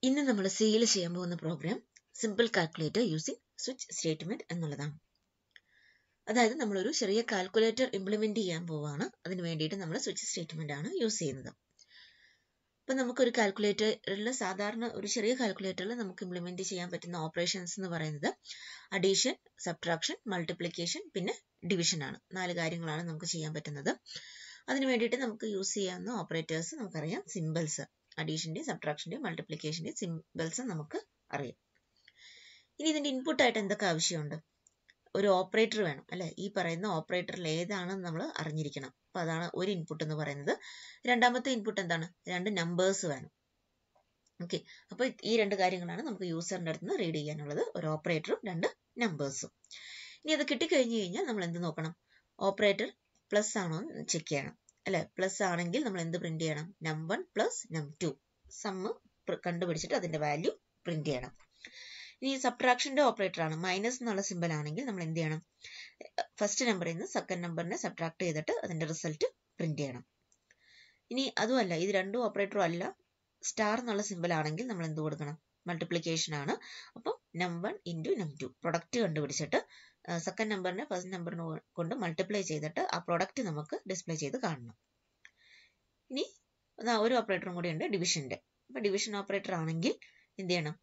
ഇന്ന് നമ്മൾ സിയിൽ ചെയ്യാൻ പോകുന്ന program simple calculator using switch statement എന്നുള്ളതാണ് അതായത് നമ്മളൊരു ചെറിയ കാൽക്കുലേറ്റർ ഇംപ്ലിമെന്റ് ചെയ്യാൻ പോവുകയാണ് അതിന് വേണ്ടിയിട്ട് നമ്മൾ സ്വിച്ച് സ്റ്റേറ്റ്മെന്റ് ആണ് യൂസ് ചെയ്യുന്നത് അപ്പം നമുക്കൊരു കാൽക്കുലേറ്ററിൽ സാധാരണ ഒരു ചെറിയ കാൽക്കുലേറ്ററിൽ നമുക്ക് ഇംപ്ലിമെന്റ് ചെയ്യാൻ പറ്റുന്ന ഓപ്പറേഷൻസ് എന്ന് പറയുന്നത് അഡീഷൻ സബ്ട്രാക്ഷൻ മൾട്ടിപ്ലിക്കേഷൻ പിന്നെ ഡിവിഷൻ ആണ് നാല് കാര്യങ്ങളാണ് നമുക്ക് ചെയ്യാൻ പറ്റുന്നത് അതിന് വേണ്ടിയിട്ട് നമുക്ക് യൂസ് ചെയ്യാവുന്ന ഓപ്പറേറ്റേഴ്സ് നമുക്കറിയാം സിമ്പിൾസ് അഡീഷൻ്റെയും സബ്ട്രാക്ഷൻ്റെയും മൾട്ടിപ്ലിക്കേഷൻ്റെയും സിമ്പിൾസ് നമുക്ക് അറിയാം ഇനി ഇതിൻ്റെ ഇൻപുട്ടായിട്ട് എന്തൊക്കെ ആവശ്യമുണ്ട് ഒരു ഓപ്പറേറ്റർ വേണം അല്ലെ ഈ പറയുന്ന ഓപ്പറേറ്ററിൽ ഏതാണെന്ന് നമ്മൾ അറിഞ്ഞിരിക്കണം അപ്പൊ അതാണ് ഒരു ഇൻപുട്ട് എന്ന് പറയുന്നത് രണ്ടാമത്തെ ഇൻപുട്ട് എന്താണ് രണ്ട് നമ്പേഴ്സ് വേണം ഓക്കെ അപ്പോൾ ഈ രണ്ട് കാര്യങ്ങളാണ് നമുക്ക് യൂസറിൻ്റെ അടുത്ത് നിന്ന് റീഡ് ചെയ്യാനുള്ളത് ഒരു ഓപ്പറേറ്ററും രണ്ട് നമ്പേഴ്സും ഇനി അത് കിട്ടിക്കഴിഞ്ഞ് കഴിഞ്ഞാൽ നമ്മൾ എന്ത് നോക്കണം ഓപ്പറേറ്റർ പ്ലസ് ആണോ എന്ന് ചെക്ക് ചെയ്യണം അല്ലെ പ്ലസ് ആണെങ്കിൽ നമ്മൾ എന്ത് പ്രിന്റ് ചെയ്യണം num one plus num two sum കണ്ടുപിടിച്ചിട്ട് അതിന്റെ വാല്യൂ പ്രിന്റ് ചെയ്യണം ഇനി സബ്ട്രാക്ഷന്റെ ഓപ്പറേറ്റർ ആണ് മൈനസ് എന്നുള്ള സിമ്പൽ ആണെങ്കിൽ നമ്മൾ എന്ത് ചെയ്യണം ഫസ്റ്റ് നമ്പറിൽ നിന്ന് സെക്കൻഡ് നമ്പറിനെ സബ്ട്രാക്ട് ചെയ്തിട്ട് അതിന്റെ റിസൾട്ട് പ്രിന്റ് ചെയ്യണം ഇനി അതുമല്ല ഇത് രണ്ടും ഓപ്പറേറ്ററും അല്ല സ്റ്റാർ എന്നുള്ള സിമ്പൽ ആണെങ്കിൽ നമ്മൾ എന്ത് കൊടുക്കണം മൾട്ടിപ്ലിക്കേഷൻ ആണ് അപ്പം num one into num two product കണ്ടുപിടിച്ചിട്ട് സെക്കൻഡ് നമ്പറിനെ ഫസ്റ്റ് നമ്പറിനെ കൊണ്ട് മൾട്ടിപ്ലൈ ചെയ്തിട്ട് ആ പ്രൊഡക്റ്റ് നമുക്ക് ഡിസ്പ്ലേ ചെയ്ത് കാണണം ഇനി ഒരു ഓപ്പറേറ്ററും കൂടി ഉണ്ട് ഡിവിഷന്റെ അപ്പൊ ഡിവിഷൻ ഓപ്പറേറ്റർ ആണെങ്കിൽ എന്ത് ചെയ്യണം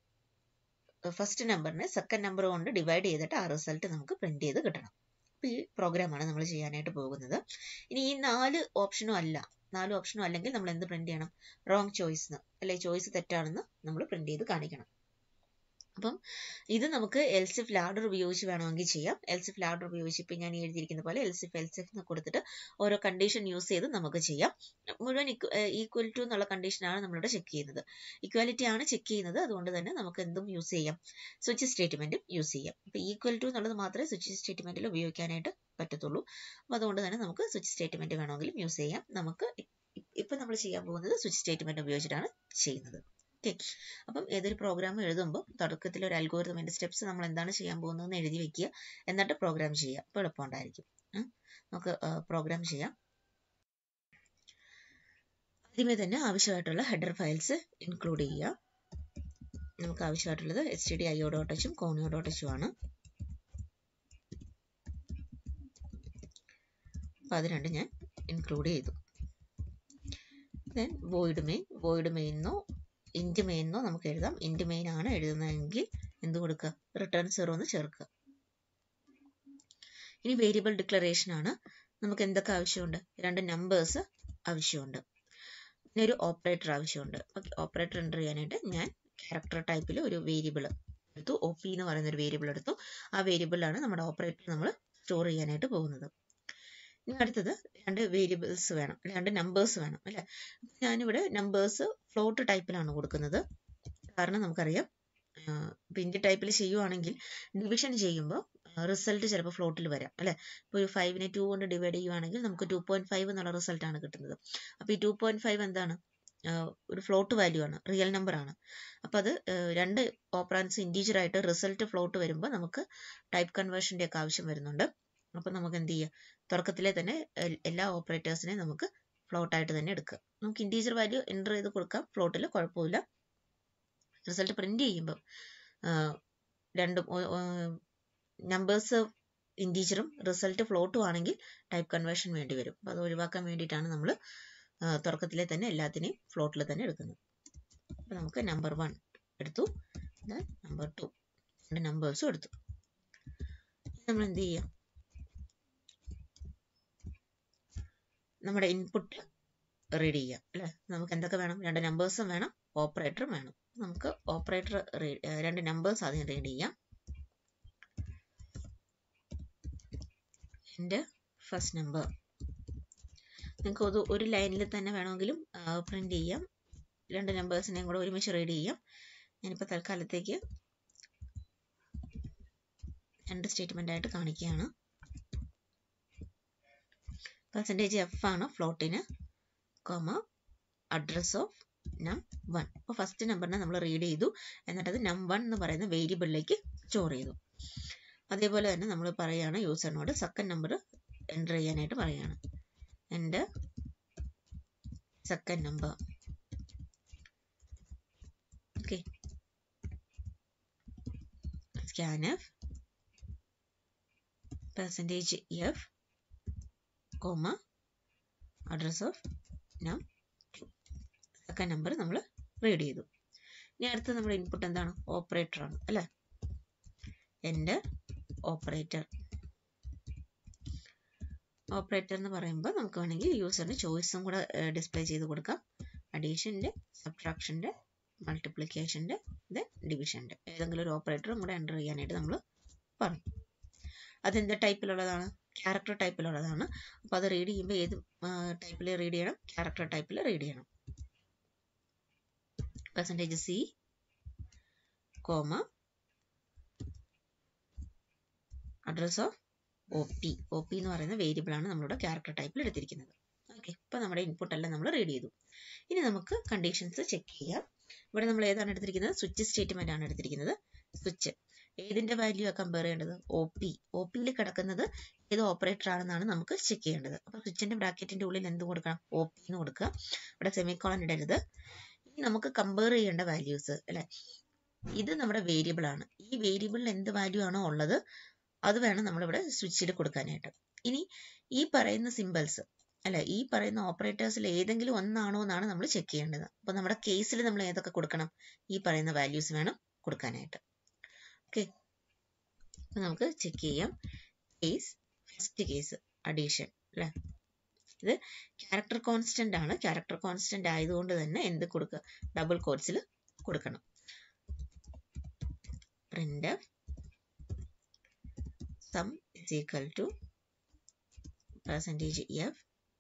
ഫസ്റ്റ് നമ്പറിനെ സെക്കൻഡ് നമ്പർ കൊണ്ട് ഡിവൈഡ് ചെയ്തിട്ട് ആ റിസൾട്ട് നമുക്ക് പ്രിന്റ് ചെയ്ത് കിട്ടണം അപ്പൊ ഈ പ്രോഗ്രാമാണ് നമ്മൾ ചെയ്യാനായിട്ട് പോകുന്നത് ഇനി ഈ നാല് ഓപ്ഷനും അല്ല നാല് ഓപ്ഷനും അല്ലെങ്കിൽ നമ്മൾ എന്ത് പ്രിന്റ് ചെയ്യണം റോങ് ചോയ്സ് അല്ലെ ചോയ്സ് തെറ്റാണെന്ന് നമ്മൾ പ്രിന്റ് ചെയ്ത് കാണിക്കണം അപ്പം ഇത് നമുക്ക് എൽസിഫ് ലാഡർ ഉപയോഗിച്ച് വേണമെങ്കിൽ ചെയ്യാം എൽസിഫ് ലാഡർ ഉപയോഗിച്ച് ഇപ്പം ഞാൻ എഴുതിയിരിക്കുന്ന പോലെ എൽസിഫ് എൽസിഫ് എന്ന് കൊടുത്തിട്ട് ഓരോ കണ്ടീഷൻ യൂസ് ചെയ്ത് നമുക്ക് ചെയ്യാം മുഴുവൻ ഈക്വൽ ടു എന്നുള്ള കണ്ടീഷനാണ് നമ്മളിവിടെ ചെക്ക് ചെയ്യുന്നത് ഇക്വാലിറ്റി ആണ് ചെക്ക് ചെയ്യുന്നത് അതുകൊണ്ട് തന്നെ നമുക്ക് എന്തും യൂസ് ചെയ്യാം സ്വിച്ച് സ്റ്റേറ്റ്മെന്റും യൂസ് ചെയ്യാം അപ്പം ഈക്വൽ ടു എന്നുള്ളത് മാത്രമേ സ്വിച്ച് സ്റ്റേറ്റ്മെന്റിൽ ഉപയോഗിക്കാനായിട്ട് പറ്റത്തുള്ളൂ അപ്പം അതുകൊണ്ട് തന്നെ നമുക്ക് സ്വിച്ച് സ്റ്റേറ്റ്മെന്റ് വേണമെങ്കിലും യൂസ് ചെയ്യാം നമുക്ക് ഇപ്പം നമ്മൾ ചെയ്യാൻ പോകുന്നത് സ്വിച്ച് സ്റ്റേറ്റ്മെന്റ് ഉപയോഗിച്ചിട്ടാണ് ചെയ്യുന്നത് ഓക്കെ അപ്പം ഏതൊരു പ്രോഗ്രാം എഴുതുമ്പോൾ തുടക്കത്തിൽ ഒരു അൽഗോരിതമിന്റെ സ്റ്റെപ്സ് നമ്മൾ എന്താണ് ചെയ്യാൻ പോകുന്നതെന്ന് എഴുതി വെക്കുക എന്നിട്ട് പ്രോഗ്രാം ചെയ്യുക അപ്പോൾ എളുപ്പമുണ്ടായിരിക്കും നമുക്ക് പ്രോഗ്രാം ചെയ്യാം ആദ്യമേ തന്നെ ആവശ്യമായിട്ടുള്ള ഹെഡർ ഫയൽസ് ഇൻക്ലൂഡ് ചെയ്യുക നമുക്ക് ആവശ്യമായിട്ടുള്ളത് H T D I O dot എച്ചും കോണിയോ ഡോട്ട് എച്ചും ആണ് അപ്പം അത് രണ്ട് ഞാൻ ഇൻക്ലൂഡ് ചെയ്തു ദെൻ വോയിഡ് മെയിൻ വോയിഡ് മെയിനോ ഇൻറ്റ് മെയിനോ നമുക്ക് എഴുതാം ഇൻറ്റ് മെയിൻ ആണ് എഴുതുന്നതെങ്കിൽ എന്ത് കൊടുക്കുക റിട്ടേൺ സീറോ എന്ന് ചേർക്കുക ഇനി വേരിയബിൾ ഡിക്ലറേഷൻ ആണ് നമുക്ക് എന്തൊക്കെ ആവശ്യമുണ്ട് രണ്ട് നമ്പേഴ്സ് ആവശ്യമുണ്ട് പിന്നെ ഒരു ഓപ്പറേറ്റർ ആവശ്യമുണ്ട് ഓപ്പറേറ്റർ എൻ്റർ ചെയ്യാനായിട്ട് ഞാൻ ക്യാരക്ടർ ടൈപ്പിൽ ഒരു വേരിയബിൾ എടുത്തു ഒ പി എന്ന് പറയുന്ന ഒരു വേരിയബിൾ എടുത്തു ആ വേരിയബിളാണ് നമ്മുടെ ഓപ്പറേറ്റർ നമ്മൾ സ്റ്റോർ ചെയ്യാനായിട്ട് പോകുന്നത് ഇനി അടുത്തത് രണ്ട് വേരിയബിൾസ് വേണം രണ്ട് നമ്പേഴ്സ് വേണം അല്ലെ ഞാനിവിടെ നമ്പേഴ്സ് ഫ്ലോട്ട് ടൈപ്പിലാണ് കൊടുക്കുന്നത് കാരണം നമുക്കറിയാം ഇൻറ്റ് ടൈപ്പിൽ ചെയ്യുവാണെങ്കിൽ ഡിവിഷൻ ചെയ്യുമ്പോൾ റിസൾട്ട് ചിലപ്പോൾ ഫ്ലോട്ടിൽ വരാം അല്ലെ ഇപ്പോൾ ഒരു ഫൈവിനെ ടു കൊണ്ട് ഡിവൈഡ് ചെയ്യുവാണെങ്കിൽ നമുക്ക് ടു പോയിന്റ് ഫൈവ് എന്നുള്ള റിസൾട്ട് ആണ് കിട്ടുന്നത് അപ്പോൾ ഈ ടു പോയിന്റ് ഫൈവ് എന്താണ് ഒരു ഫ്ലോട്ട് വാല്യൂ ആണ് റിയൽ നമ്പർ ആണ് അപ്പോൾ അത് രണ്ട് ഓപ്പറാൻസ് ഇൻറ്റീജർ ആയിട്ട് റിസൾട്ട് ഫ്ലോട്ട് വരുമ്പോൾ നമുക്ക് ടൈപ്പ് കൺവേർഷൻ്റെ ഒക്കെ ആവശ്യം വരുന്നുണ്ട് അപ്പോൾ നമുക്ക് എന്ത് ചെയ്യുക തുടക്കത്തിലെ തന്നെ എല്ലാ ഓപ്പറേറ്റേഴ്സിനെയും നമുക്ക് ഫ്ലോട്ട് ആയിട്ട് തന്നെ എടുക്കുക നമുക്ക് ഇൻറ്റീജർ വാല്യൂ എൻ്റർ ചെയ്ത് കൊടുക്കാം ഫ്ലോട്ടിൽ കുഴപ്പമില്ല റിസൾട്ട് പ്രിന്റ് ചെയ്യുമ്പം രണ്ടും നമ്പേഴ്സ് ഇൻറ്റീജറും റിസൾട്ട് ഫ്ലോട്ടും ആണെങ്കിൽ ടൈപ്പ് കൺവേർഷൻ വേണ്ടി വരും അപ്പോൾ അത് ഒഴിവാക്കാൻ വേണ്ടിയിട്ടാണ് നമ്മൾ തുടക്കത്തിലെ തന്നെ എല്ലാത്തിനെയും ഫ്ലോട്ടിൽ തന്നെ എടുക്കുന്നത് അപ്പോൾ നമുക്ക് നമ്പർ വൺ എടുത്തു നമ്പർ ടു രണ്ട് നമ്പേഴ്സും എടുത്തു നമ്മൾ എന്ത് ചെയ്യാം നമ്മുടെ ഇൻപുട്ട് റീഡ് ചെയ്യാം അല്ലേ നമുക്ക് എന്തൊക്കെ വേണം രണ്ട് നമ്പേഴ്സും വേണം ഓപ്പറേറ്ററും വേണം നമുക്ക് ഓപ്പറേറ്റർ രണ്ട് നമ്പേഴ്സ് ആദ്യം റീഡ് ചെയ്യാം എൻ്റെ ഫസ്റ്റ് നമ്പർ നിങ്ങൾക്ക് അത് ഒരു ലൈനിൽ തന്നെ വേണമെങ്കിലും പ്രിന്റ് ചെയ്യാം രണ്ട് നമ്പേഴ്സിനെയും കൂടെ ഒരുമിച്ച് റീഡ് ചെയ്യാം ഞാനിപ്പോൾ തൽക്കാലത്തേക്ക് രണ്ട് സ്റ്റേറ്റ്മെൻ്റ് ആയിട്ട് കാണിക്കുകയാണ് പെർസെൻറ്റേജ് എഫ് ആണ് ഫ്ലോട്ടിന് comma address of num one അപ്പോൾ ഫസ്റ്റ് നമ്പറിനെ നമ്മൾ റീഡ് ചെയ്തു എന്നിട്ടത് നം വൺ എന്ന് പറയുന്ന വേരിയബിളിലേക്ക് സ്റ്റോർ ചെയ്തു അതേപോലെ തന്നെ നമ്മൾ പറയുകയാണ് യൂസറിനോട് സെക്കൻഡ് നമ്പർ എൻ്റർ ചെയ്യാനായിട്ട് പറയുകയാണ് എൻ്റെ second number scan F percentage F comma address of num second number നമ്മൾ റീഡ് ചെയ്തു ഇനി അടുത്ത നമ്മുടെ ഇൻപുട്ട് എന്താണ് ഓപ്പറേറ്റർ ആണ് അല്ലേ എൻ്റെ ഓപ്പറേറ്റർ ഓപ്പറേറ്റർ എന്ന് പറയുമ്പോൾ നമുക്ക് വേണമെങ്കിൽ യൂസറിന് ചോയ്സും കൂടെ ഡിസ്പ്ലേ ചെയ്ത് കൊടുക്കാം അഡീഷൻ്റെ സബ്ട്രാക്ഷൻ്റെ മൾട്ടിപ്ലിക്കേഷൻ്റെ ദെൻ ഡിവിഷൻ്റെ ഏതെങ്കിലും ഒരു ഓപ്പറേറ്ററും കൂടെ എൻ്റർ ചെയ്യാനായിട്ട് നമ്മൾ പറഞ്ഞു അതെന്ത് ടൈപ്പിലുള്ളതാണ് ക്യാരക്ടർ ടൈപ്പിലുള്ളതാണ് അപ്പോൾ അത് റീഡ് ചെയ്യുമ്പോൾ ഏത് ടൈപ്പിൽ റീഡ് ചെയ്യണം ക്യാരക്ടർ ടൈപ്പിൽ റീഡ് ചെയ്യണം percentage C comma address of O P O P എന്ന് പറയുന്ന വേരിയബിൾ ആണ് നമ്മളിവിടെ ക്യാരക്ടർ ടൈപ്പിൽ എടുത്തിരിക്കുന്നത് ഓക്കെ ഇപ്പോൾ നമ്മുടെ ഇൻപുട്ട് എല്ലാം നമ്മൾ റീഡ് ചെയ്തു ഇനി നമുക്ക് കണ്ടീഷൻസ് ചെക്ക് ചെയ്യാം ഇവിടെ നമ്മൾ ഏതാണ് എടുത്തിരിക്കുന്നത് സ്വിച്ച് സ്റ്റേറ്റ്മെന്റ് ആണ് എടുത്തിരിക്കുന്നത് സ്വിച്ച് ഏതിന്റെ വാല്യൂ ആ കമ്പയർ ചെയ്യേണ്ടത് ഒ പി ഒ പിയിൽ കിടക്കുന്നത് ഏത് ഓപ്പറേറ്റർ ആണെന്നാണ് നമുക്ക് ചെക്ക് ചെയ്യേണ്ടത് അപ്പോൾ സ്വിച്ചിന്റെ ബ്രാക്കറ്റിന്റെ ഉള്ളിൽ എന്ത് കൊടുക്കണം ഒ പി എന്ന് കൊടുക്കുക ഇവിടെ സെമിക്കോളൻ ഇടരുത് ഇനി നമുക്ക് കമ്പയർ ചെയ്യേണ്ട വാല്യൂസ് അല്ലെ ഇത് നമ്മുടെ വേരിയബിൾ ആണ് ഈ വേരിയബിളിൽ എന്ത് വാല്യൂ ആണോ ഉള്ളത് അത് വേണം നമ്മളിവിടെ സ്വിച്ചിൽ കൊടുക്കാനായിട്ട് ഇനി ഈ പറയുന്ന സിമ്പിൾസ് അല്ല ഈ പറയുന്ന ഓപ്പറേറ്റേഴ്സിൽ ഏതെങ്കിലും ഒന്നാണോ എന്നാണ് നമ്മൾ ചെക്ക് ചെയ്യേണ്ടത് അപ്പോൾ നമ്മുടെ കേസിൽ നമ്മൾ ഏതൊക്കെ കൊടുക്കണം ഈ പറയുന്ന വാല്യൂസ് വേണം കൊടുക്കാനായിട്ട് ഓക്കെ നമുക്ക് ചെക്ക് ചെയ്യാം കേസ് ഫസ്റ്റ് കേസ് അഡീഷൻ അല്ലേ ഇത് ക്യാരക്ടർ കോൺസ്റ്റന്റ് ആണ് ക്യാരക്ടർ കോൺസ്റ്റന്റ് ആയതുകൊണ്ട് തന്നെ എന്ത് കൊടുക്കുക ഡബിൾ കോഡ്സിൽ കൊടുക്കണം print sum is equal to percentage F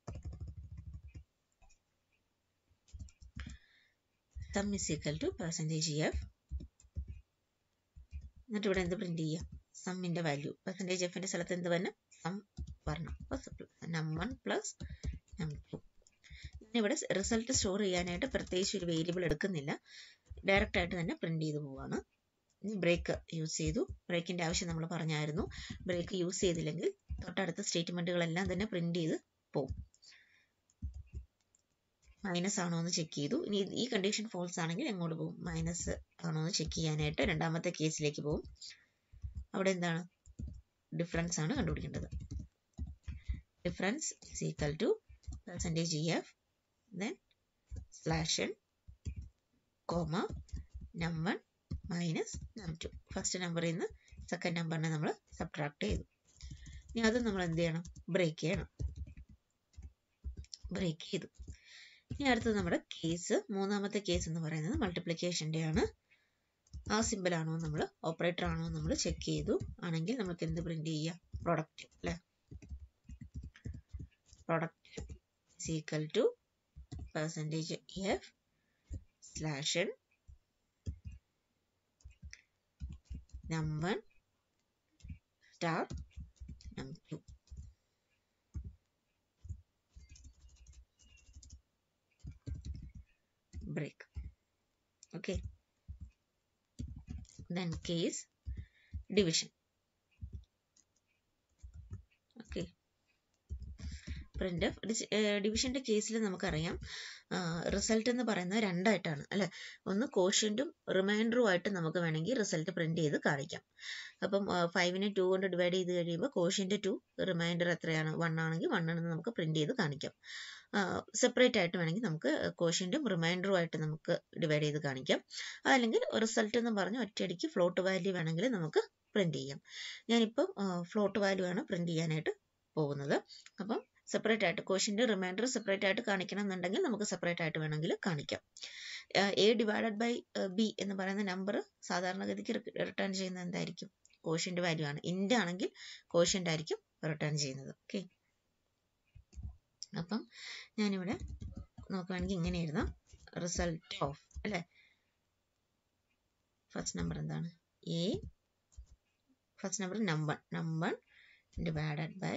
sum is equal to percentage F എന്നിട്ട് ഇവിടെ എന്ത് പ്രിന്റ് ചെയ്യാം സമ്മിന്റെ വാല്യൂ പെർസെൻറ്റേജ് എഫിന്റെ സ്ഥലത്ത് എന്ത് വരണം സം വരണം num one plus num two ഇവിടെ റിസൾട്ട് സ്റ്റോർ ചെയ്യാനായിട്ട് പ്രത്യേകിച്ച് ഒരു വേരിയബിൾ എടുക്കുന്നില്ല ഡയറക്റ്റ് ആയിട്ട് തന്നെ പ്രിന്റ് ചെയ്ത് പോവാണ് ഇനി ബ്രേക്ക് യൂസ് ചെയ്തു ബ്രേക്കിന്റെ ആവശ്യം നമ്മൾ പറഞ്ഞായിരുന്നു ബ്രേക്ക് യൂസ് ചെയ്തില്ലെങ്കിൽ തൊട്ടടുത്ത സ്റ്റേറ്റ്മെന്റുകളെല്ലാം തന്നെ പ്രിന്റ് ചെയ്ത് പോകും മൈനസ് ആണോ എന്ന് ചെക്ക് ചെയ്തു ഇനി ഈ കണ്ടീഷൻ ഫോൾസ് ആണെങ്കിൽ എങ്ങോട്ട് പോകും മൈനസ് ആണോ എന്ന് ചെക്ക് ചെയ്യാനായിട്ട് രണ്ടാമത്തെ കേസിലേക്ക് പോകും അവിടെ എന്താണ് ഡിഫറൻസ് ആണ് കണ്ടുപിടിക്കേണ്ടത് difference is equal to percentage E F then slash N comma num one minus num two first നമ്പറിൽ നിന്ന് സെക്കൻഡ് നമ്പറിനെ നമ്മൾ സബ്ട്രാക്ട് ചെയ്തു ഇനി അത് നമ്മൾ എന്ത് ചെയ്യണം ബ്രേക്ക് ചെയ്യണം ബ്രേക്ക് ചെയ്തു ഇനി അടുത്തത് നമ്മുടെ കേസ് മൂന്നാമത്തെ കേസ് എന്ന് പറയുന്നത് മൾട്ടിപ്ലിക്കേഷൻ്റെ ആണ് ആ സിമ്പിൾ ആണോ നമ്മൾ ഓപ്പറേറ്റർ ആണോ നമ്മൾ ചെക്ക് ചെയ്തു ആണെങ്കിൽ നമുക്ക് എന്ത് പ്രിന്റ് ചെയ്യാം പ്രൊഡക്റ്റ് അല്ലേ product is equal to percentage f slash n num1 star num2 break okay then case division okay print ഡിവിഷന്റെ കേസിൽ നമുക്കറിയാം റിസൾട്ട് എന്ന് പറയുന്നത് രണ്ടായിട്ടാണ് അല്ലെ ഒന്ന് കോഷ്യന്റും റിമൈൻഡറും ആയിട്ട് നമുക്ക് വേണമെങ്കിൽ റിസൾട്ട് പ്രിന്റ് ചെയ്ത് കാണിക്കാം അപ്പം ഫൈവിനെ ടു കൊണ്ട് ഡിവൈഡ് ചെയ്ത് കഴിയുമ്പോൾ കോഷ്യന്റ് ടു റിമൈൻഡർ എത്രയാണ് വൺ ആണെങ്കിൽ വൺ ആണെന്ന് നമുക്ക് പ്രിന്റ് ചെയ്ത് കാണിക്കാം സെപ്പറേറ്റ് ആയിട്ട് വേണമെങ്കിൽ നമുക്ക് കോഷ്യന്റും റിമൈൻഡറും ആയിട്ട് നമുക്ക് ഡിവൈഡ് ചെയ്ത് കാണിക്കാം അതല്ലെങ്കിൽ റിസൾട്ട് എന്ന് പറഞ്ഞ് ഒറ്റയടിക്ക് ഫ്ലോട്ട് വാല്യൂ വേണമെങ്കിൽ നമുക്ക് പ്രിന്റ് ചെയ്യാം ഞാനിപ്പം ഫ്ലോട്ട് വാല്യൂ ആണ് പ്രിന്റ് ചെയ്യാനായിട്ട് പോകുന്നത് അപ്പം സെപ്പറേറ്റ് ആയിട്ട് കോഷ്യന്റ് റിമൈൻഡർ സെപ്പറേറ്റ് ആയിട്ട് കാണിക്കണം എന്നുണ്ടെങ്കിൽ നമുക്ക് സെപ്പറേറ്റ് ആയിട്ട് വേണമെങ്കിൽ കാണിക്കാം എ ഡിവൈഡഡ് ബൈ ബി എന്ന് പറയുന്ന നമ്പർ സാധാരണഗതിക്ക് റിട്ടേൺ ചെയ്യുന്നത് എന്തായിരിക്കും കോഷ്യന്റ് വാല്യൂ ആണ് ഇൻഡ് ആണെങ്കിൽ കോഷ്യന്റ് ആയിരിക്കും റിട്ടേൺ ചെയ്യുന്നത് ഓക്കെ അപ്പം ഞാനിവിടെ നോക്കുകയാണെങ്കിൽ ഇങ്ങനെ എഴുതാം റിസൾട്ട് ഓഫ് അല്ലേ ഫസ്റ്റ് നമ്പർ എന്താണ് A first number number number divided by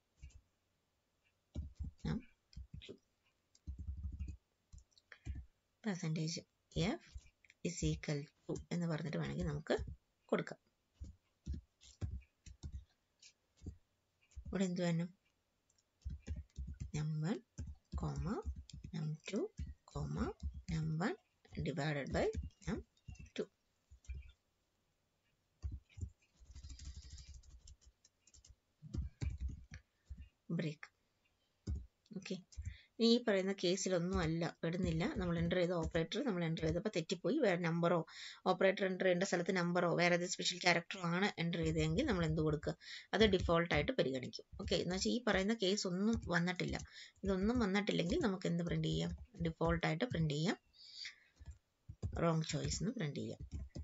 percentage F is equal to എന്ന് പറഞ്ഞിട്ട് വേണമെങ്കിൽ നമുക്ക് കൊടുക്കാം ഇവിടെ എന്ത് വേണം number comma num two comma number divided by num two ഈ പറയുന്ന കേസിലൊന്നും അല്ല പെടുന്നില്ല നമ്മൾ എൻ്റർ ചെയ്ത ഓപ്പറേറ്റർ നമ്മൾ എൻ്റർ ചെയ്തപ്പോൾ തെറ്റിപ്പോയി വേറെ നമ്പറോ ഓപ്പറേറ്റർ എൻ്റർ ചെയ്യേണ്ട സ്ഥലത്ത് നമ്പറോ വേറെ ഏത് സ്പെഷ്യൽ ക്യാരക്ടറോ ആണ് എൻ്റർ ചെയ്തതെങ്കിൽ നമ്മൾ എന്ത് കൊടുക്കുക അത് ഡിഫോൾട്ടായിട്ട് പരിഗണിക്കും ഓക്കെ എന്ന് വെച്ചാൽ ഈ പറയുന്ന കേസ് ഒന്നും വന്നിട്ടില്ല ഇതൊന്നും വന്നിട്ടില്ലെങ്കിൽ നമുക്ക് എന്ത് പ്രിന്റ് ചെയ്യാം ഡിഫോൾട്ടായിട്ട് പ്രിന്റ് ചെയ്യാം റോങ് ചോയ്സ് എന്ന് പ്രിന്റ് ചെയ്യാം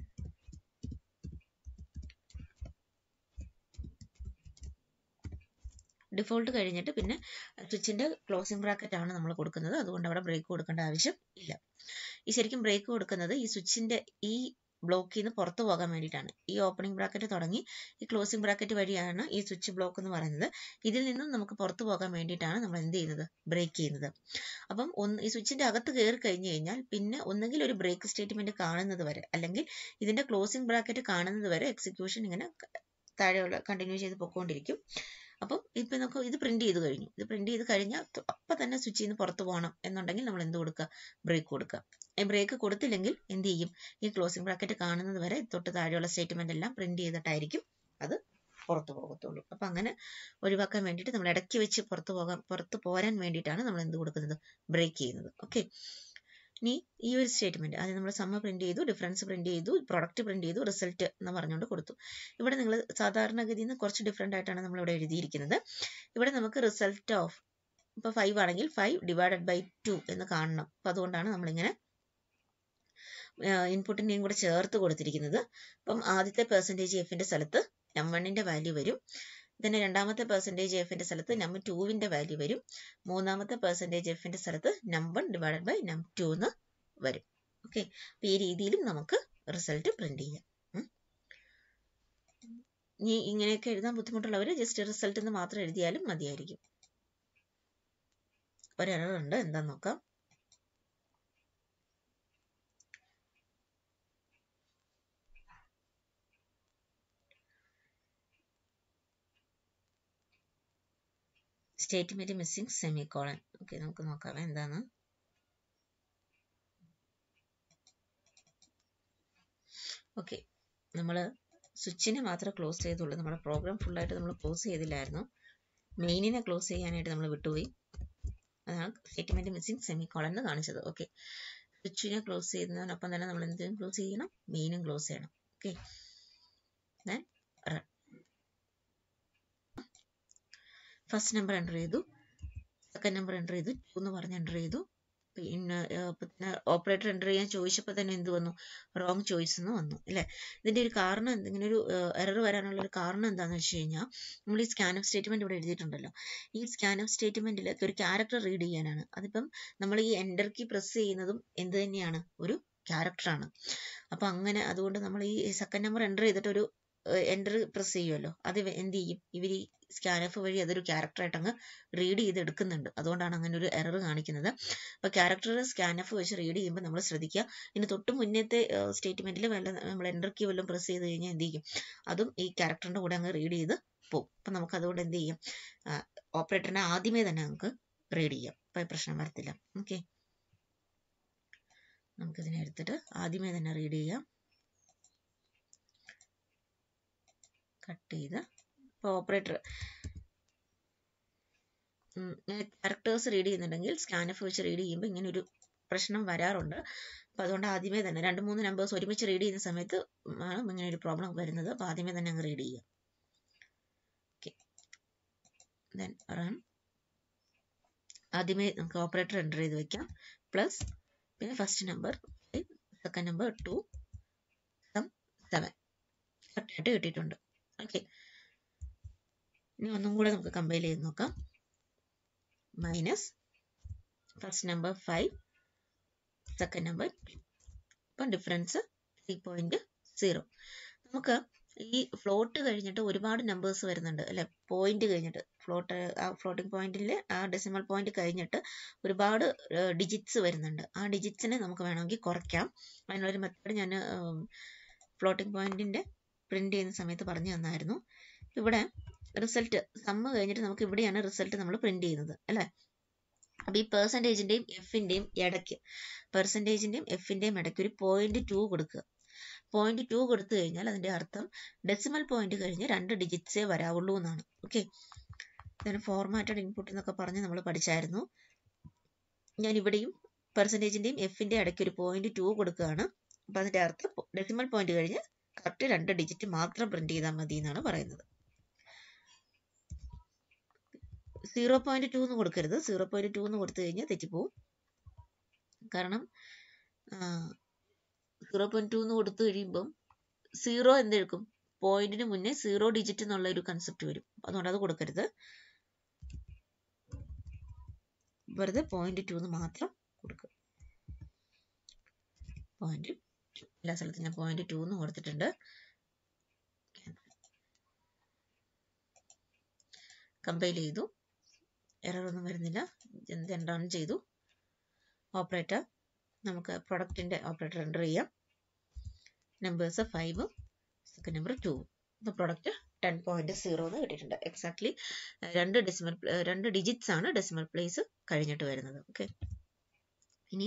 ഡിഫോൾട്ട് കഴിഞ്ഞിട്ട് പിന്നെ സ്വിച്ചിന്റെ ക്ലോസിംഗ് ബ്രാക്കറ്റ് ആണ് നമ്മൾ കൊടുക്കുന്നത് അതുകൊണ്ട് അവിടെ ബ്രേക്ക് കൊടുക്കേണ്ട ആവശ്യം ഇല്ല ഈ ശരിക്കും ബ്രേക്ക് കൊടുക്കുന്നത് ഈ സ്വിച്ചിന്റെ ഈ ബ്ലോക്കിൽ നിന്ന് പുറത്തു പോകാൻ വേണ്ടിയിട്ടാണ് ഈ ഓപ്പണിംഗ് ബ്രാക്കറ്റ് തുടങ്ങി ഈ ക്ലോസിംഗ് ബ്രാക്കറ്റ് വഴിയാണ് ഈ സ്വിച്ച് ബ്ലോക്ക് എന്ന് പറയുന്നത് ഇതിൽ നിന്നും നമുക്ക് പുറത്തു പോകാൻ വേണ്ടിയിട്ടാണ് നമ്മൾ എന്ത് ചെയ്യുന്നത് ബ്രേക്ക് ചെയ്യുന്നത് അപ്പം ഒന്ന് ഈ സ്വിച്ചിന്റെ അകത്ത് കയറി കഴിഞ്ഞു കഴിഞ്ഞാൽ പിന്നെ ഒന്നുകിൽ ഒരു ബ്രേക്ക് സ്റ്റേറ്റ്മെന്റ് കാണുന്നത് വരെ അല്ലെങ്കിൽ ഇതിന്റെ ക്ലോസിംഗ് ബ്രാക്കറ്റ് കാണുന്നത് വരെ എക്സിക്യൂഷൻ ഇങ്ങനെ താഴെയുള്ള കണ്ടിന്യൂ ചെയ്ത് പൊക്കോണ്ടിരിക്കും അപ്പം ഇപ്പം നമുക്ക് ഇത് പ്രിന്റ് ചെയ്ത് കഴിഞ്ഞു ഇത് പ്രിന്റ് ചെയ്ത് കഴിഞ്ഞാൽ അപ്പം തന്നെ സ്വിച്ചിൽ നിന്ന് പുറത്ത് പോകണം എന്നുണ്ടെങ്കിൽ നമ്മൾ എന്ത് കൊടുക്കുക ബ്രേക്ക് കൊടുക്കുക ഈ ബ്രേക്ക് കൊടുത്തില്ലെങ്കിൽ എന്ത് ചെയ്യും ഈ ക്ലോസിംഗ് ബ്രാക്കറ്റ് കാണുന്നത് വരെ തൊട്ട് താഴെയുള്ള സ്റ്റേറ്റ്മെന്റ് എല്ലാം പ്രിന്റ് ചെയ്തിട്ടായിരിക്കും അത് പുറത്തു പോകത്തുള്ളൂ അപ്പം അങ്ങനെ ഒഴിവാക്കാൻ വേണ്ടിയിട്ട് നമ്മൾ ഇടയ്ക്ക് വെച്ച് പുറത്ത് പോകാൻ പുറത്ത് പോരാൻ വേണ്ടിയിട്ടാണ് നമ്മൾ എന്ത് കൊടുക്കുന്നത് ബ്രേക്ക് ചെയ്യുന്നത് ഓക്കെ ഇനി ഈ ഒരു സ്റ്റേറ്റ്മെന്റ് അത് നമ്മൾ സമ്മ പ്രിന്റ് ചെയ്തു ഡിഫറൻസ് പ്രിന്റ് ചെയ്തു പ്രൊഡക്റ്റ് പ്രിന്റ് ചെയ്തു റിസൾട്ട് എന്ന് പറഞ്ഞുകൊണ്ട് കൊടുത്തു ഇവിടെ നിങ്ങൾ സാധാരണഗതിയിൽ നിന്ന് കുറച്ച് ഡിഫറെന്റ് ആയിട്ടാണ് നമ്മൾ ഇവിടെ എഴുതിയിരിക്കുന്നത് ഇവിടെ നമുക്ക് റിസൾട്ട് ഓഫ് ഇപ്പൊ ഫൈവ് ആണെങ്കിൽ ഫൈവ് ഡിവൈഡഡ് ബൈ ടു എന്ന് കാണണം അപ്പൊ അതുകൊണ്ടാണ് നമ്മളിങ്ങനെ ഇൻപുട്ടിനെയും കൂടെ ചേർത്ത് കൊടുത്തിരിക്കുന്നത് അപ്പം ആദ്യത്തെ പെർസെൻറ്റേജ് എഫിന്റെ സ്ഥലത്ത് നം വണ്ണിന്റെ വാല്യൂ വരും പിന്നെ രണ്ടാമത്തെ പെർസെൻറ്റേജ് എഫിന്റെ സ്ഥലത്ത് നം ടുവിന്റെ വാല്യൂ വരും മൂന്നാമത്തെ പെർസെൻറ്റേജ് എഫിന്റെ സ്ഥലത്ത് num one divided by num two എന്ന് വരും ഓക്കെ അപ്പൊ ഈ രീതിയിലും നമുക്ക് റിസൾട്ട് പ്രിന്റ് ചെയ്യാം ഇനി ഇങ്ങനെയൊക്കെ എഴുതാൻ ബുദ്ധിമുട്ടുള്ളവർ ജസ്റ്റ് റിസൾട്ട് എന്ന് മാത്രം എഴുതിയാലും മതിയായിരിക്കും ഒരു എറർ ഉണ്ട് എന്താന്ന് നോക്കാം statement missing semicolon okay നമുക്ക് നോക്കാം എന്താണ് ഓക്കെ നമ്മൾ സ്വിച്ചിനെ മാത്രമേ ക്ലോസ് ചെയ്തുള്ളൂ നമ്മുടെ പ്രോഗ്രാം ഫുള്ളായിട്ട് നമ്മൾ ക്ലോസ് ചെയ്തില്ലായിരുന്നു മെയിനിനെ ക്ലോസ് ചെയ്യാനായിട്ട് നമ്മൾ വിട്ടുപോയി അതാണ് സ്റ്റേറ്റ്മെന്റ് മിസ്സിംഗ് സെമി കോളൻ എന്ന് കാണിച്ചത് ഓക്കെ സ്വിച്ചിനെ ക്ലോസ് ചെയ്യുന്നതിനൊപ്പം തന്നെ നമ്മൾ എന്തെങ്കിലും ക്ലോസ് ചെയ്യണം മെയിനും ക്ലോസ് ചെയ്യണം okay then run first number enter ചെയ്തു സെക്കൻഡ് നമ്പർ എൻ്റർ ചെയ്തു ടു എന്ന് പറഞ്ഞ് എൻ്റർ ചെയ്തു പിന്നെ പിന്നെ ഓപ്പറേറ്റർ എൻ്റർ ചെയ്യാൻ ചോദിച്ചപ്പോൾ തന്നെ എന്ത് വന്നു റോങ് ചോയ്സ് എന്ന് വന്നു അല്ലേ ഇതിൻ്റെ ഒരു കാരണം ഇങ്ങനെ ഒരു എറർ വരാനുള്ള ഒരു കാരണം എന്താണെന്ന് വെച്ച് കഴിഞ്ഞാൽ നമ്മൾ ഈ സ്കാൻ ഓഫ് സ്റ്റേറ്റ്മെന്റ് ഇവിടെ എഴുതിയിട്ടുണ്ടല്ലോ ഈ സ്കാൻ ഓഫ് സ്റ്റേറ്റ്മെന്റിൽ ഒരു ക്യാരക്ടർ റീഡ് ചെയ്യാനാണ് അതിപ്പം നമ്മൾ ഈ എൻ്റർ കീ പ്രസ് ചെയ്യുന്നതും എന്ത് തന്നെയാണ് ഒരു ക്യാരക്ടറാണ് അപ്പം അങ്ങനെ അതുകൊണ്ട് നമ്മൾ ഈ സെക്കൻഡ് നമ്പർ എൻ്റർ ചെയ്തിട്ട് ഒരു എൻ്റർ പ്രസ് ചെയ്യുമല്ലോ അത് എന്ത് ചെയ്യും ഇവർ ഈ സ്കാനഫ് വഴി അതൊരു ക്യാരക്ടറായിട്ട് അങ്ങ് റീഡ് ചെയ്ത് എടുക്കുന്നുണ്ട് അതുകൊണ്ടാണ് അങ്ങനെ ഒരു എറർ കാണിക്കുന്നത് അപ്പോൾ ക്യാരക്ടർ സ്കാനഫ് വെച്ച് റീഡ് ചെയ്യുമ്പോൾ നമ്മൾ ശ്രദ്ധിക്കുക ഇനി തൊട്ട് മുന്നത്തെ സ്റ്റേറ്റ്മെന്റിൽ വല്ല നമ്മൾ എൻ്റർ കീ വല്ലതും പ്രസ് ചെയ്ത് കഴിഞ്ഞാൽ എന്ത് ചെയ്യും അതും ഈ ക്യാരക്ടറിന്റെ കൂടെ അങ്ങ് റീഡ് ചെയ്ത് പോകും അപ്പം നമുക്ക് അതുകൊണ്ട് എന്ത് ചെയ്യും ഓപ്പറേറ്ററിനെ ആദ്യമേ തന്നെ നമുക്ക് റീഡ് ചെയ്യാം അപ്പം പ്രശ്നം വരത്തില്ല ഓക്കെ നമുക്കിതിനെ എടുത്തിട്ട് ആദ്യമേ തന്നെ റീഡ് ചെയ്യാം കട്ട് ചെയ്ത് ഇപ്പോൾ ഓപ്പറേറ്റർ ക്യാരക്ടേഴ്സ് റീഡ് ചെയ്യുന്നുണ്ടെങ്കിൽ സ്കാനഫ് വെച്ച് റീഡ് ചെയ്യുമ്പോൾ ഇങ്ങനെ ഒരു പ്രശ്നം വരാറുണ്ട് അപ്പോൾ അതുകൊണ്ട് ആദ്യമേ തന്നെ രണ്ട് മൂന്ന് നമ്പേഴ്സ് ഒരുമിച്ച് റീഡ് ചെയ്യുന്ന സമയത്ത് ആണ് ഇങ്ങനെ ഒരു പ്രോബ്ലം വരുന്നത് അപ്പോൾ ആദ്യമേ തന്നെ അങ്ങ് റീഡ് ചെയ്യാം ഓക്കെ ദെൻ റൺ ആദ്യമേ നമുക്ക് ഓപ്പറേറ്റർ എൻ്റർ ചെയ്ത് വെക്കാം പ്ലസ് പിന്നെ first number second number two seven കറക്റ്റായിട്ട് കിട്ടിയിട്ടുണ്ട് ഓക്കെ ഇനി ഒന്നും കൂടെ നമുക്ക് കമ്പൈൽ ചെയ്ത് നോക്കാം minus first number five second number ഇപ്പം ഡിഫറൻസ് ത്രീ പോയിന്റ് സീറോ നമുക്ക് ഈ ഫ്ലോട്ട് കഴിഞ്ഞിട്ട് ഒരുപാട് നമ്പേഴ്സ് വരുന്നുണ്ട് അല്ലെ പോയിന്റ് കഴിഞ്ഞിട്ട് ഫ്ലോട്ട് ആ ഫ്ലോട്ടിംഗ് പോയിന്റിൽ ആ ഡെസിമൽ പോയിന്റ് കഴിഞ്ഞിട്ട് ഒരുപാട് ഡിജിറ്റ്സ് വരുന്നുണ്ട് ആ ഡിജിറ്റ്സിനെ നമുക്ക് വേണമെങ്കിൽ കുറയ്ക്കാം അതിനുള്ളൊരു മെത്തേഡ് ഞാൻ ഫ്ലോട്ടിംഗ് പോയിന്റിന്റെ പ്രിന്റ് ചെയ്യുന്ന സമയത്ത് പറഞ്ഞു തന്നായിരുന്നു ഇവിടെ റിസൾട്ട് സമ്മ് കഴിഞ്ഞിട്ട് നമുക്ക് ഇവിടെയാണ് റിസൾട്ട് നമ്മൾ പ്രിന്റ് ചെയ്യുന്നത് അല്ലേ അപ്പൊ ഈ പെർസെൻറ്റേജിന്റെയും എഫിന്റെയും ഇടയ്ക്ക് പെർസെൻറ്റേജിന്റെയും എഫിന്റെയും ഇടയ്ക്ക് ഒരു പോയിന്റ് ടു കൊടുക്കുക പോയിന്റ് ടു കൊടുത്തു കഴിഞ്ഞാൽ അതിന്റെ അർത്ഥം ഡെസിമൽ പോയിന്റ് കഴിഞ്ഞ് രണ്ട് ഡിജിറ്റ്സേ വരാവുള്ളൂ എന്നാണ് ഓക്കെ ഇതിന് ഫോർമാറ്റഡ് ഇൻപുട്ട് എന്നൊക്കെ പറഞ്ഞ് നമ്മൾ പഠിച്ചായിരുന്നു ഞാൻ ഇവിടെയും പെർസെൻറ്റേജിൻ്റെയും എഫിൻ്റെ ഇടയ്ക്ക് ഒരു പോയിന്റ് ടു കൊടുക്കുകയാണ് അപ്പം അതിൻ്റെ അർത്ഥം ഡെസിമൽ പോയിന്റ് കഴിഞ്ഞ് കറക്റ്റ് രണ്ട് ഡിജിറ്റ് മാത്രം പ്രിന്റ് ചെയ്താൽ മതി എന്നാണ് പറയുന്നത് സീറോ പോയിന്റ് ടു എന്ന് കൊടുക്കരുത് സീറോ പോയിന്റ് ടു എന്ന് കൊടുത്തു കഴിഞ്ഞാൽ തെറ്റിപ്പോവും കാരണം സീറോ പോയിന്റ് ടു എന്ന് കൊടുത്തു കഴിയുമ്പം സീറോ എന്തെടുക്കും പോയിന്റിന് മുന്നേ സീറോ ഡിജിറ്റ് എന്നുള്ള ഒരു കൺസെപ്റ്റ് വരും അതുകൊണ്ട് അത് കൊടുക്കരുത് വെറുതെ പോയിന്റ് ടു എന്ന് മാത്രം കൊടുക്കുക പോയിന്റ് എല്ലാ സ്ഥലത്തും ഞാൻ പോയിന്റ് ടു എന്ന് കൊടുത്തിട്ടുണ്ട് കമ്പൈൽ ചെയ്തു എറർ ഒന്നും വരുന്നില്ല ദെൻ റൺ ചെയ്തു ഓപ്പറേറ്റർ നമുക്ക് പ്രൊഡക്റ്റിൻ്റെ ഓപ്പറേറ്റർ എൻ്റർ ചെയ്യാം നമ്പേഴ്സ് ഫൈവും സെക്കൻഡ് നമ്പർ ടു ഇപ്പോൾ പ്രൊഡക്റ്റ് ടെൻ പോയിന്റ് സീറോ എന്ന് കിട്ടിയിട്ടുണ്ട് എക്സാക്ട്ലി രണ്ട് ഡെസിമൽ രണ്ട് ഡിജിറ്റ്സ് ആണ് ഡെസിമൽ പ്ലേസ് കഴിഞ്ഞിട്ട് വരുന്നത് ഓക്കെ ഇനി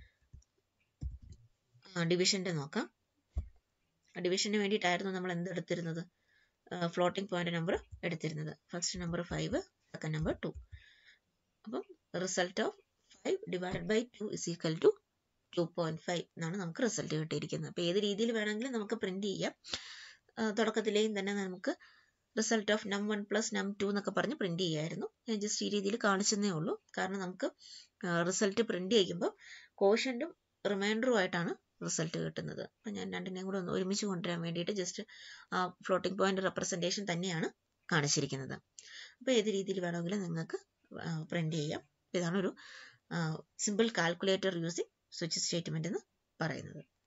ഡിവിഷൻ്റെ നോക്കാം ഡിവിഷന് വേണ്ടിയിട്ടായിരുന്നു നമ്മൾ എന്ത് എടുത്തിരുന്നത് ഫ്ലോട്ടിംഗ് പോയിന്റ് നമ്പർ എടുത്തിരുന്നത് first number five second number two അപ്പം result of five divide by two is equal to two point five എന്നാണ് നമുക്ക് റിസൾട്ട് കിട്ടിയിരിക്കുന്നത് അപ്പോൾ ഏത് രീതിയിൽ വേണമെങ്കിലും നമുക്ക് പ്രിന്റ് ചെയ്യാം തുടക്കത്തിലെയും തന്നെ നമുക്ക് result of num one plus num two എന്നൊക്കെ പറഞ്ഞ് പ്രിന്റ് ചെയ്യായിരുന്നു ഞാൻ ജസ്റ്റ് ഈ രീതിയിൽ കാണിച്ചതേ ഉള്ളൂ കാരണം നമുക്ക് റിസൾട്ട് പ്രിന്റ് ചെയ്യുമ്പോൾ കോഷൻറ്റും റിമൈൻഡറും ആയിട്ടാണ് റിസൾട്ട് കിട്ടുന്നത് അപ്പം ഞാൻ രണ്ടിനെയും കൂടെ ഒന്ന് ഒരുമിച്ച് കൊണ്ടുവരാൻ വേണ്ടിയിട്ട് ജസ്റ്റ് ആ ഫ്ലോട്ടിംഗ് പോയിന്റ് റെപ്രസെൻറ്റേഷൻ തന്നെയാണ് കാണിച്ചിരിക്കുന്നത് അപ്പോൾ ഏത് രീതിയിൽ വേണമെങ്കിലും നിങ്ങൾക്ക് പ്രിന്റ് ചെയ്യാം ഇതാണ് ഒരു simple calculator using switch statement എന്ന് പറയുന്നത്